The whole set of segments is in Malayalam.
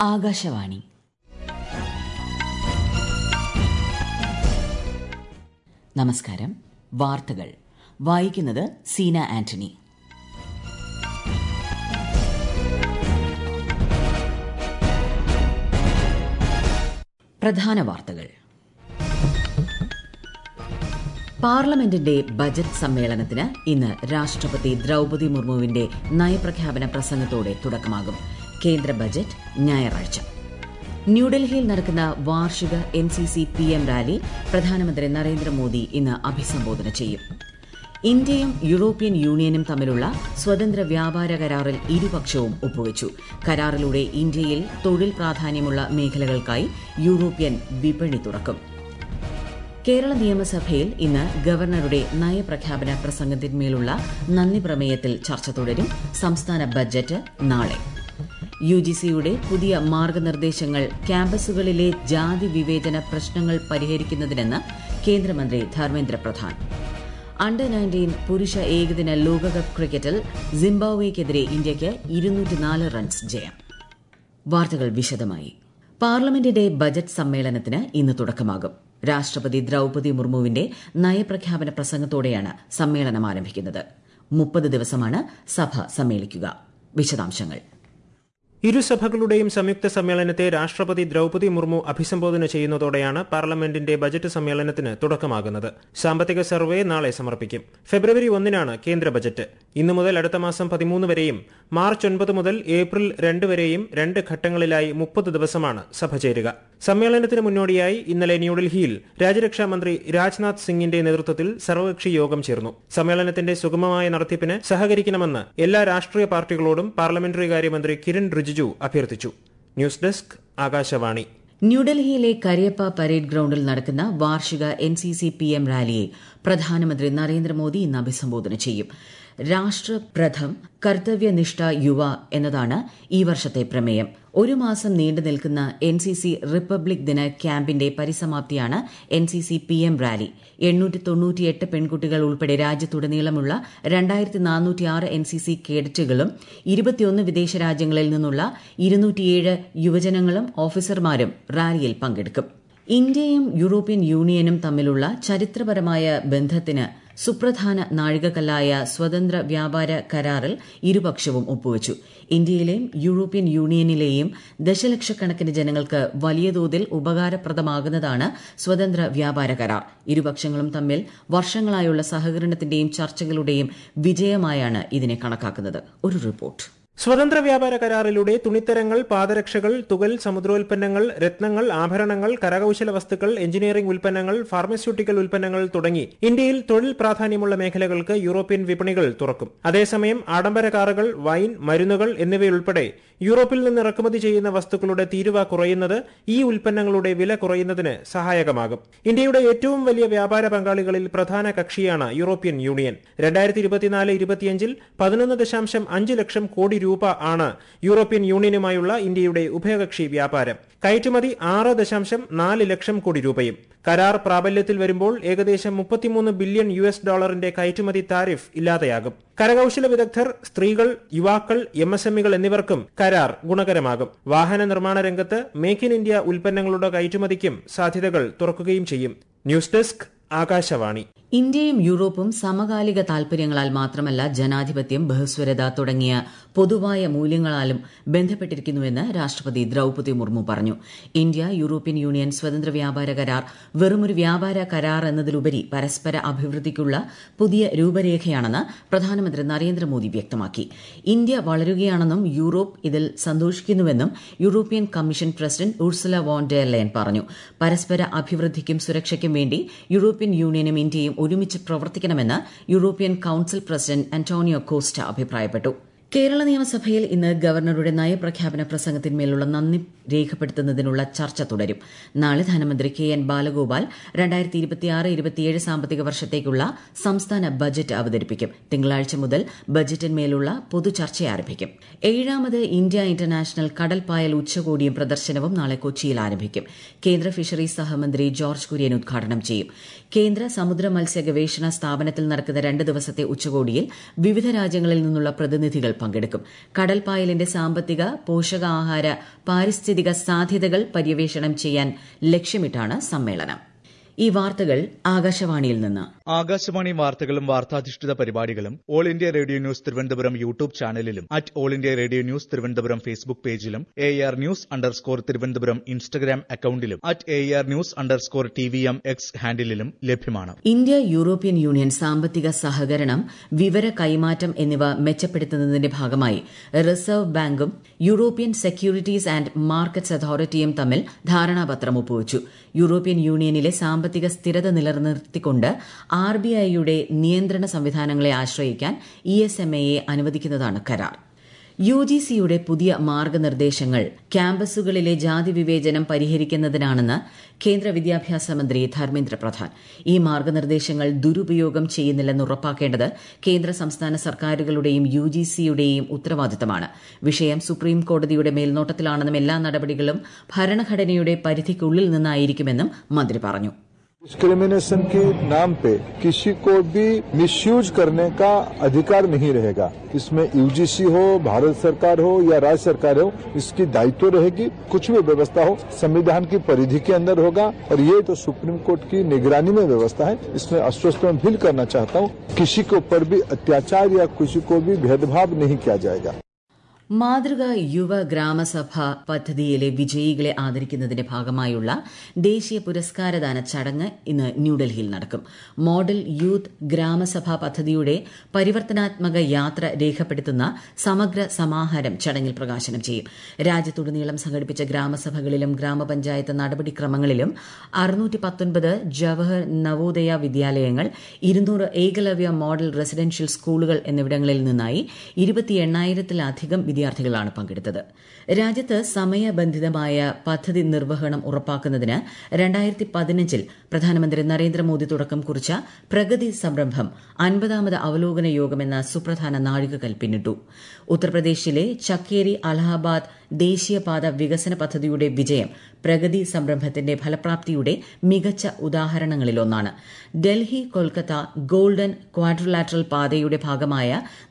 ആകാശവാണി നമസ്കാരം വാർത്തകൾ വായിക്കുന്നത് സീന ആന്റണി പ്രധാന വാർത്തകൾ പാർലമെന്റിന്റെ ബജറ്റ് സമ്മേളനത്തിന് ഇന്ന് രാഷ്ട്രപതി ദ്രൌപതി മുർമുവിന്റെ നയപ്രഖ്യാപന പ്രസംഗത്തോടെ തുടക്കമാകും കേന്ദ്ര ബജറ്റ് ഞായറാഴ്ച ന്യൂഡൽഹിയിൽ നടക്കുന്ന വാർഷിക N C C P M rally പ്രധാനമന്ത്രി നരേന്ദ്രമോദി ഇന്ന് അഭിസംബോധന ചെയ്യും ഇന്ത്യയും യൂറോപ്യൻ യൂണിയനും തമ്മിലുള്ള സ്വതന്ത്ര വ്യാപാര കരാറിൽ ഇരുപക്ഷവും ഒപ്പുവച്ചു കരാറിലൂടെ ഇന്ത്യയിൽ തൊഴിൽ പ്രാധാന്യമുള്ള മേഖലകൾക്കായി യൂറോപ്യൻ വിപണി തുറക്കും കേരള നിയമസഭയിൽ ഇന്ന് ഗവർണറുടെ നയപ്രഖ്യാപന പ്രസംഗത്തിന്മേലുള്ള നന്ദി പ്രമേയത്തിൽ ചർച്ച തുടരും സംസ്ഥാന ബജറ്റ് നാളെ യു ജി സിയുടെ പുതിയ മാർഗനിർദ്ദേശങ്ങൾ ക്യാമ്പസുകളിലെ ജാതി വിവേചന പ്രശ്നങ്ങൾ പരിഹരിക്കുന്നതിനെന്ന് കേന്ദ്രമന്ത്രി ധർമ്മേന്ദ്ര പ്രധാൻ അണ്ടർ നയൻറ്റീൻ പുരുഷ ഏകദിന ലോകകപ്പ് ക്രിക്കറ്റിൽ സിംബാബ്വേക്കെതിരെ ഇന്ത്യയ്ക്ക് ഇരുന്നൂറ്റിനാല് റൺസ് ജയം വാർത്തകൾ വിശദമായി പാർലമെന്റിന്റെ ബജറ്റ് സമ്മേളനത്തിന് ഇന്ന് തുടക്കമാകും രാഷ്ട്രപതി ദ്രൌപതി മുർമുവിന്റെ നയപ്രഖ്യാപന പ്രസംഗത്തോടെയാണ് സമ്മേളനം ആരംഭിക്കുന്നത് മുപ്പത് ദിവസമാണ് സഭ സമ്മേളിക്കുക വിശദാംശങ്ങൾ ഇരുസഭകളുടെയും സംയുക്ത സമ്മേളനത്തെ രാഷ്ട്രപതി ദ്രൌപതി മുർമു അഭിസംബോധന ചെയ്യുന്നതോടെയാണ് പാർലമെന്റിന്റെ ബജറ്റ് സമ്മേളനത്തിന് തുടക്കമാകുന്നത് സാമ്പത്തിക സർവേ നാളെ സമർപ്പിക്കും ഫെബ്രുവരി ഒന്നിനാണ് കേന്ദ്ര ബജറ്റ് ഇന്നു മുതൽ അടുത്ത മാസം പതിമൂന്ന് വരെയും മാർച്ച് ഒൻപത് മുതൽ ഏപ്രിൽ രണ്ട് വരെയും രണ്ട് ഘട്ടങ്ങളിലായി മുപ്പത് ദിവസമാണ് സഭ ചേരുക സമ്മേളനത്തിന് മുന്നോടിയായി ഇന്നലെ ന്യൂഡൽഹിയിൽ രാജ്യരക്ഷാ മന്ത്രി രാജ്നാഥ് സിംഗിന്റെ നേതൃത്വത്തിൽ സർവകക്ഷി യോഗം ചേർന്നു സമ്മേളനത്തിന്റെ സുഗമമായ നടത്തിപ്പിന് സഹകരിക്കണമെന്ന് എല്ലാ രാഷ്ട്രീയ പാർട്ടികളോടും പാർലമെന്ററി കാര്യമന്ത്രി കിരൺ റിജിജു അഭ്യർത്ഥിച്ചു ന്യൂസ് ഡെസ്ക് ആകാശവാണി ന്യൂഡൽഹിയിലെ കരിയപ്പ പരേഡ് ഗ്രൌണ്ടിൽ നടക്കുന്ന വാർഷിക N C C P M റാലിയെ പ്രധാനമന്ത്രി നരേന്ദ്രമോദി ഇന്ന് അഭിസംബോധന ചെയ്യും രാഷ്ട്രപ്രഥം കർത്തവ്യനിഷ്ഠ യുവ എന്നതാണ് ഈ വർഷത്തെ പ്രമേയം ഒരു മാസം നീണ്ടു നിൽക്കുന്ന എൻ സി സി റിപ്പബ്ലിക് ദിന ക്യാമ്പിന്റെ പരിസമാപ്തിയാണ് N C C P M rally എണ്ണൂറ്റി തൊണ്ണൂറ്റിയെട്ട് പെൺകുട്ടികൾ ഉൾപ്പെടെ രാജ്യത്തുടനീളമുള്ള രണ്ടായിരത്തി നാനൂറ്റിയാറ് എൻ സി സി കേഡറ്റുകളും ഇരുപത്തിയൊന്ന് വിദേശ രാജ്യങ്ങളിൽ നിന്നുള്ള ഇരുന്നൂറ്റിയേഴ് യുവജനങ്ങളും ഓഫീസർമാരും റാലിയിൽ പങ്കെടുക്കും ഇന്ത്യയും യൂറോപ്യൻ യൂണിയനും തമ്മിലുള്ള ചരിത്രപരമായ ബന്ധത്തിന് സുപ്രധാന നാഴികക്കല്ലായ സ്വതന്ത്ര വ്യാപാര കരാറിൽ ഇരുപക്ഷവും ഒപ്പുവച്ചു ഇന്ത്യയിലെയും യൂറോപ്യൻ യൂണിയനിലെയും ദശലക്ഷക്കണക്കിന് ജനങ്ങൾക്ക് വലിയ തോതിൽ ഉപകാരപ്രദമാകുന്നതാണ് സ്വതന്ത്ര വ്യാപാര കരാർ ഇരുപക്ഷങ്ങളും തമ്മിൽ വർഷങ്ങളായുള്ള സഹകരണത്തിന്റെയും ചർച്ചകളുടെയും വിജയമായാണ് ഇതിനെ കണക്കാക്കുന്നത് ഒരു റിപ്പോർട്ട് സ്വതന്ത്ര വ്യാപാര കരാറിലൂടെ തുണിത്തരങ്ങൾ പാദരക്ഷകൾ തുകൽ സമുദ്രോൽപ്പന്നങ്ങൾ രത്നങ്ങൾ ആഭരണങ്ങൾ കരകൌശല വസ്തുക്കൾ എഞ്ചിനീയറിംഗ് ഉൽപ്പന്നങ്ങൾ ഫാർമസ്യൂട്ടിക്കൽ ഉൽപ്പന്നങ്ങൾ തുടങ്ങി ഇന്ത്യയിൽ തൊഴിൽ പ്രാധാന്യമുള്ള മേഖലകൾക്ക് യൂറോപ്യൻ വിപണികൾ തുറക്കും അതേസമയം ആഡംബര കാറുകൾ വൈൻ മരുന്നുകൾ എന്നിവയുൾപ്പെടെ യൂറോപ്പിൽ നിന്ന് ഇറക്കുമതി ചെയ്യുന്ന വസ്തുക്കളുടെ തീരുവ കുറയുന്നത് ഈ ഉൽപ്പന്നങ്ങളുടെ വില കുറയുന്നതിന് സഹായകമാകും ഇന്ത്യയുടെ ഏറ്റവും വലിയ വ്യാപാര പങ്കാളികളിൽ പ്രധാന കക്ഷിയാണ് യൂറോപ്യൻ യൂണിയൻ രണ്ടായിരത്തി ഇരുപത്തിനാല് ഇരുപത്തിയഞ്ചിൽ പതിനൊന്ന് ദശാംശം അഞ്ച് ലക്ഷം കോടി രൂപ ആണ് യൂറോപ്യൻ യൂണിയനുമായുള്ള ഇന്ത്യയുടെ ഉഭയകക്ഷി വ്യാപാരം കയറ്റുമതി ആറ് ദശാംശം നാല് ലക്ഷം കോടി രൂപയും കരാർ പ്രാബല്യത്തിൽ വരുമ്പോൾ ഏകദേശം മുപ്പത്തിമൂന്ന് ബില്യൺ യു എസ് ഡോളറിന്റെ കയറ്റുമതി താരിഫ് ഇല്ലാതെയാകും കരകൌശല വിദഗ്ധർ സ്ത്രീകൾ യുവാക്കൾ എം എസ് എമ്മികൾ എന്നിവർക്കും കരാർ ഗുണകരമാകും വാഹന നിർമ്മാണ രംഗത്ത് മേക്ക് ഇൻ ഇന്ത്യ ഉൽപ്പന്നങ്ങളുടെ കയറ്റുമതിക്കും സാധ്യതകൾ തുറക്കുകയും ചെയ്യും ന്യൂസ് ഡെസ്ക് ആകാശവാണി ഇന്ത്യയും യൂറോപ്പും സമകാലിക താൽപര്യങ്ങളാൽ മാത്രമല്ല ജനാധിപത്യം ബഹുസ്വരത തുടങ്ങിയ പൊതുവായ മൂല്യങ്ങളാലും ബന്ധപ്പെട്ടിരിക്കുന്നുവെന്ന് രാഷ്ട്രപതി ദ്രൌപതി മുർമു പറഞ്ഞു ഇന്ത്യ യൂറോപ്യൻ യൂണിയൻ സ്വതന്ത്ര വ്യാപാര കരാർ വെറുമൊരു വ്യാപാര കരാർ എന്നതിലുപരി പരസ്പര അഭിവൃദ്ധിക്കുള്ള പുതിയ രൂപരേഖയാണെന്ന് പ്രധാനമന്ത്രി നരേന്ദ്രമോദി വ്യക്തമാക്കി ഇന്ത്യ വളരുകയാണെന്നും യൂറോപ്പ് ഇതിൽ സന്തോഷിക്കുന്നുവെന്നും European commission president Ursula von der Leyen പറഞ്ഞു പരസ്പര അഭിവൃദ്ധിക്കും സുരക്ഷയ്ക്കും വേണ്ടി യൂറോപ്യൻ യൂണിയനും ഇന്ത്യയും ഒരുമിച്ച് പ്രവർത്തിക്കണമെന്ന് European council president Antonio Costa അഭിപ്രായപ്പെട്ടു കേരള നിയമസഭയിൽ ഇന്ന് ഗവർണറുടെ നയപ്രഖ്യാപന പ്രസംഗത്തിന്മേലുള്ള നന്ദി രേഖപ്പെടുത്തുന്നതിനുള്ള ചർച്ച തുടരും നാളെ ധനമന്ത്രി കെ എൻ ബാലഗോപാൽ രണ്ടായിരത്തി ഇരുപത്തിയാറ് ഇരുപത്തിയേഴ് സാമ്പത്തിക വർഷത്തേക്കുള്ള സംസ്ഥാന ബജറ്റ് അവതരിപ്പിക്കും തിങ്കളാഴ്ച മുതൽ ബജറ്റിന്മേലുള്ള പൊതുചർച്ച ആരംഭിക്കും ഏഴാമത് ഇന്ത്യ ഇന്റർനാഷണൽ കടൽപ്പായൽ ഉച്ചകോടിയും പ്രദർശനവും നാളെ കൊച്ചിയിൽ ആരംഭിക്കും കേന്ദ്ര ഫിഷറീസ് സഹമന്ത്രി ജോർജ് കുര്യൻ ഉദ്ഘാടനം ചെയ്യും കേന്ദ്ര സമുദ്ര മത്സ്യ ഗവേഷണ സ്ഥാപനത്തിൽ നടക്കുന്ന രണ്ട് ദിവസത്തെ ഉച്ചകോടിയിൽ വിവിധ രാജ്യങ്ങളിൽ നിന്നുള്ള പ്രതിനിധികൾ പങ്കെടുക്കും കടൽപ്പായലിന്റെ സാമ്പത്തിക പോഷകാഹാര പാരിസ്ഥിതിക സാധ്യതകൾ പര്യവേഷണം ചെയ്യാൻ ലക്ഷ്യമിട്ടാണ് സമ്മേളനം ഈ വാർത്തകൾ ആകാശവാണിയിൽ നിന്ന് ആകാശവാണി വാർത്തകളും വാർത്താധിഷ്ഠിത പരിപാടികളും All India Radio news Thiruvananthapuram YouTube ചാനലിലും at All India Radio news Thiruvananthapuram Facebook പേജിലും A R news underscore Thiruvananthapuram Instagram അക്കൌണ്ടിലും at A R news underscore T V M X ഹാൻഡിലും ലഭ്യമാണ് ഇന്ത്യ യൂറോപ്യൻ യൂണിയൻ സാമ്പത്തിക സഹകരണം വിവര കൈമാറ്റം എന്നിവ മെച്ചപ്പെടുത്തുന്നതിന്റെ ഭാഗമായി റിസർവ് ബാങ്കും യൂറോപ്യൻ സെക്യൂരിറ്റീസ് ആൻഡ് മാർക്കറ്റ്സ് അതോറിറ്റിയും തമ്മിൽ ധാരണാപത്രം ഒപ്പുവച്ചു യൂറോപ്യൻ യൂണിയനിലെ സാമ്പത്തിക സ്ഥിരത നിലനിർത്തിക്കൊണ്ട് ആർ ബി ഐയുടെ നിയന്ത്രണ സംവിധാനങ്ങളെ ആശ്രയിക്കാൻ ഇ എസ് എം എയെ അനുവദിക്കുന്നതാണ് കരാർ യു ജി സിയുടെ പുതിയ മാർഗനിർദ്ദേശങ്ങൾ ക്യാമ്പസുകളിലെ ജാതി വിവേചനം പരിഹരിക്കുന്നതിനാണെന്ന് കേന്ദ്ര വിദ്യാഭ്യാസ മന്ത്രി ധർമ്മേന്ദ്ര പ്രധാൻ ഈ മാർഗനിർദ്ദേശങ്ങൾ ദുരുപയോഗം ചെയ്യുന്നില്ലെന്ന് ഉറപ്പാക്കേണ്ടത് കേന്ദ്ര സംസ്ഥാന സർക്കാരുകളുടെയും യു ജി സിയുടെയും ഉത്തരവാദിത്തമാണ് വിഷയം സുപ്രീം കോടതിയുടെ മേൽനോട്ടത്തിലാണെന്നും എല്ലാ നടപടികളും ഭരണഘടനയുടെ പരിധിക്കുള്ളിൽ നിന്നായിരിക്കുമെന്നും മന്ത്രി പറഞ്ഞു डिस्क्रिमिनेशन के नाम पे किसी को भी मिसयूज करने का अधिकार नहीं रहेगा इसमें यूजीसी हो भारत सरकार हो या राज्य सरकार हो इसकी दायित्व रहेगी कुछ भी व्यवस्था हो संविधान की परिधि के अंदर होगा और ये तो सुप्रीम कोर्ट की निगरानी में व्यवस्था है इसमें अस्वस्थ में फील करना चाहता हूँ किसी के ऊपर भी अत्याचार या किसी को भी भेदभाव नहीं किया जाएगा മാതൃക യുവ ഗ്രാമസഭ പദ്ധതിയിലെ വിജയികളെ ആദരിക്കുന്നതിന്റെ ഭാഗമായുള്ള ദേശീയ പുരസ്കാരദാന ചടങ്ങ് ഇന്ന് ന്യൂഡൽഹിയിൽ നടക്കും മോഡൽ യൂത്ത് ഗ്രാമസഭ പദ്ധതിയുടെ പരിവർത്തനാത്മക യാത്ര രേഖപ്പെടുത്തുന്ന സമഗ്ര സമാഹാരം ചടങ്ങിൽ പ്രകാശനം ചെയ്യും രാജ്യത്തുടനീളം സംഘടിപ്പിച്ച ഗ്രാമസഭകളിലും ഗ്രാമപഞ്ചായത്ത് നടപടിക്രമങ്ങളിലും അറുന്നൂറ്റി പത്തൊൻപത് ജവഹർ നവോദയ വിദ്യാലയങ്ങൾ ഇരുന്നൂറ് ഏകലവ്യ മോഡൽ റെസിഡൻഷ്യൽ സ്കൂളുകൾ എന്നിവിടങ്ങളിൽ നിന്നായി ഇരുപത്തി എണ്ണായിരത്തിലധികം വിദ്യാർത്ഥികളാണ് പങ്കെടുത്തത് രാജ്യത്ത് സമയബന്ധിതമായ പദ്ധതി നിർവഹണം ഉറപ്പാക്കുന്നതിന് രണ്ടായിരത്തി പതിനഞ്ചിൽ പ്രധാനമന്ത്രി നരേന്ദ്രമോദി തുടക്കം കുറിച്ച പ്രഗതി സംരംഭം അൻപതാമത് അവലോകന യോഗമെന്ന സുപ്രധാന നാഴികകൽ പിന്നിട്ടു ഉത്തർപ്രദേശിലെ ചക്കേരി അലഹാബാദ് ദേശീയപാത വികസന പദ്ധതിയുടെ വിജയം പ്രഗതി സംരംഭത്തിന്റെ ഫലപ്രാപ്തിയുടെ മികച്ച ഉദാഹരണങ്ങളിലൊന്നാണ് ഡൽഹി കൊൽക്കത്ത ഗോൾഡൻ ക്വാഡ്രിലാറ്ററൽ പാതയുടെ ഭാഗമായ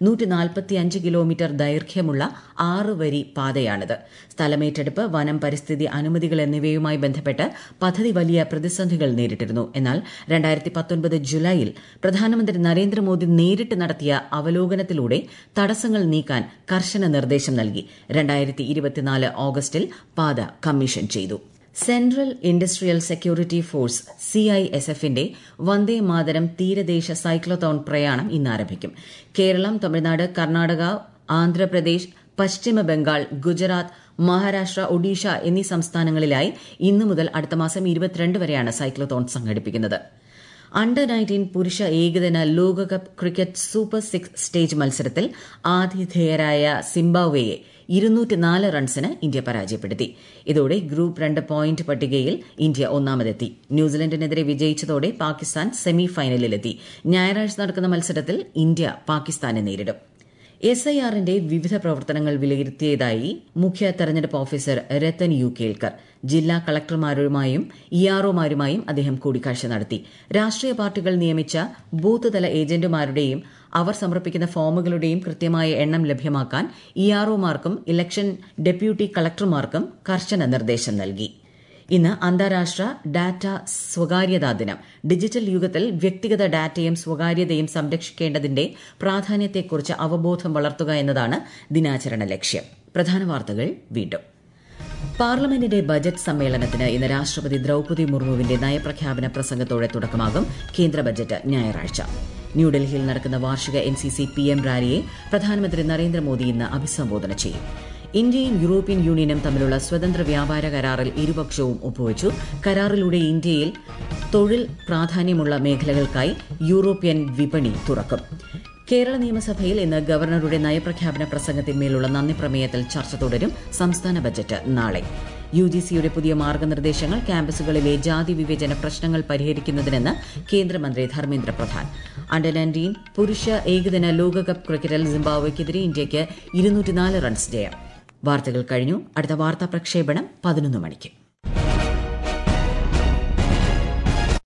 കിലോമീറ്റർ ദൈർഘ്യമുള്ള ആറ് വരി പാതയാണിത് സ്ഥലമേറ്റെടുപ്പ് വനം പരിസ്ഥിതി അനുമതികൾ എന്നിവയുമായി ബന്ധപ്പെട്ട് പദ്ധതി വലിയ പ്രതിസന്ധികൾ നേരിട്ടിരുന്നു എന്നാൽ രണ്ടായിരത്തി പത്തൊൻപത് ജൂലൈയിൽ പ്രധാനമന്ത്രി നരേന്ദ്രമോദി നേരിട്ട് നടത്തിയ അവലോകനത്തിലൂടെ തടസ്സങ്ങൾ നീക്കാൻ കർശന നിർദ്ദേശം നൽകി രണ്ടായിരത്തി ഇരുപത്തിനാല് ഓഗസ്റ്റിൽ പാത കമ്മീഷൻ ചെയ്തു സെൻട്രൽ ഇൻഡസ്ട്രിയൽ സെക്യൂരിറ്റി ഫോഴ്സ് സിഐഎസ്എഫിന്റെ വന്ദേ മാതരം തീരദേശ സൈക്ലോത്തോൺ പ്രയാണം ഇന്ന് ആരംഭിക്കും കേരളം തമിഴ്നാട് കർണാടക ആന്ധ്രാപ്രദേശ് പശ്ചിമ ബംഗാൾ ഗുജറാത്ത് മഹാരാഷ്ട്ര ഒഡീഷ എന്നീ സംസ്ഥാനങ്ങളിലായി ഇന്നു മുതൽ അടുത്ത മാസം ഇരുപത്തിരണ്ട് വരെയാണ് സൈക്ലോത്തോൺ സംഘടിപ്പിക്കുന്നത് അണ്ടർ നയൻറ്റീൻ പുരുഷ ഏകദിന ലോകകപ്പ് ക്രിക്കറ്റ് സൂപ്പർ സിക്സ് സ്റ്റേജ് മത്സരത്തിൽ ആതിഥേയരായ സിംബാബ്വേയെ ഇരുന്നൂറ്റിനാല് റൺസിന് ഇന്ത്യ പരാജയപ്പെടുത്തി ഇതോടെ ഗ്രൂപ്പ് രണ്ട് പോയിന്റ് പട്ടികയിൽ ഇന്ത്യ ഒന്നാമതെത്തി ന്യൂസിലൻഡിനെതിരെ വിജയിച്ചതോടെ പാകിസ്ഥാൻ സെമി ഫൈനലിലെത്തി ഞായറാഴ്ച നടക്കുന്ന മത്സരത്തിൽ ഇന്ത്യ പാകിസ്ഥാനെ നേരിടും എസ് ഐ ആറിന്റെ വിവിധ പ്രവർത്തനങ്ങൾ വിലയിരുത്തിയതായി മുഖ്യ തെരഞ്ഞെടുപ്പ് ഓഫീസർ രത്തൻ യു കേൾക്കർ ജില്ലാ കളക്ടർമാരുമായും ഇആർഒമാരുമായും അദ്ദേഹം കൂടിക്കാഴ്ച നടത്തി രാഷ്ട്രീയ പാർട്ടികൾ നിയമിച്ച ബൂത്ത് തല ഏജന്റുമാരുടെയും അവർ സമർപ്പിക്കുന്ന ഫോമുകളുടെയും കൃത്യമായ എണ്ണം ലഭ്യമാക്കാൻ ഇആർഒമാർക്കും ഇലക്ഷൻ ഡെപ്യൂട്ടി കളക്ടർമാർക്കും കർശന നിർദ്ദേശം നൽകി ഇന്ന് അന്താരാഷ്ട്ര ഡാറ്റ സ്വകാര്യതാ ദിനം ഡിജിറ്റൽ യുഗത്തിൽ വ്യക്തിഗത ഡാറ്റയും സ്വകാര്യതയും സംരക്ഷിക്കേണ്ടതിന്റെ പ്രാധാന്യത്തെക്കുറിച്ച് അവബോധം വളർത്തുക എന്നതാണ് ദിനാചരണ ലക്ഷ്യം പ്രധാന വാർത്തകൾ വീണ്ടും പാർലമെന്റിന്റെ ബജറ്റ് സമ്മേളനത്തിന് ഇന്ന് രാഷ്ട്രപതി ദ്രൌപതി മുർമുവിന്റെ നയപ്രഖ്യാപന പ്രസംഗത്തോടെ തുടക്കമാകും കേന്ദ്ര ബജറ്റ് ഞായറാഴ്ച ന്യൂഡൽഹിയിൽ നടക്കുന്ന വാർഷിക N C C P M റാലിയെ പ്രധാനമന്ത്രി നരേന്ദ്രമോദി ഇന്ന് അഭിസംബോധന ചെയ്യും ഇന്ത്യയും യൂറോപ്യൻ യൂണിയനും തമ്മിലുള്ള സ്വതന്ത്ര വ്യാപാര കരാറിൽ ഇരുപക്ഷവും ഒപ്പുവച്ചു കരാറിലൂടെ ഇന്ത്യയിൽ തൊഴിൽ പ്രാധാന്യമുള്ള മേഖലകൾക്കായി യൂറോപ്യൻ വിപണി തുറക്കും കേരള നിയമസഭയിൽ ഇന്ന് ഗവർണറുടെ നയപ്രഖ്യാപന പ്രസംഗത്തിന്മേലുള്ള നന്ദി പ്രമേയത്തിൽ ചർച്ച തുടരും സംസ്ഥാന ബജറ്റ് നാളെ യു ജി സിയുടെ പുതിയ മാർഗനിർദ്ദേശങ്ങൾ ക്യാമ്പസുകളിലെ ജാതി വിവേചന പ്രശ്നങ്ങൾ പരിഹരിക്കുന്നതിനെന്ന് കേന്ദ്രമന്ത്രി ധർമ്മേന്ദ്ര പ്രധാൻ അണ്ടർ നയൻറ്റീൻ പുരുഷ ഏകദിന ലോകകപ്പ് ക്രിക്കറ്റിൽ സിംബാബ്വെക്കെതിരെ ഇന്ത്യയ്ക്ക് ഇരുന്നൂറ്റിനാല് റൺസ് ജയം വാർത്തകൾ കഴിഞ്ഞു അടുത്ത വാർത്താ പ്രക്ഷേപണം പതിനൊന്ന് മണിക്ക്